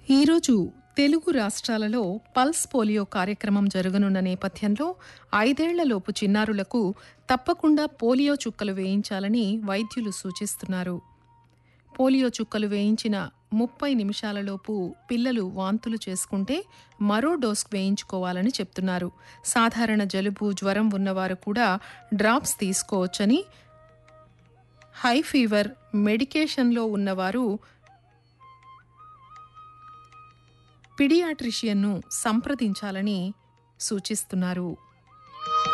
ఈరోజు తెలుగు రాష్ట్రాలలో pulse polio కార్యక్రమం జరగనున్న నేపథ్యంలో ఐదేళ్లలోపు చిన్నారులకు తప్పకుండా పోలియో చుక్కలు వేయించాలని వైద్యులు సూచిస్తున్నారు పోలియో చుక్కలు వేయించిన ముప్పై నిమిషాలలోపు పిల్లలు వాంతులు చేసుకుంటే మరో డోస్ వేయించుకోవాలని చెప్తున్నారు సాధారణ జలుబు జ్వరం ఉన్నవారు కూడా డ్రాప్స్ తీసుకోవచ్చని హై ఫీవర్ మెడికేషన్లో ఉన్నవారు పిడియాట్రిషియన్ను సంప్రదించాలని సూచిస్తున్నారు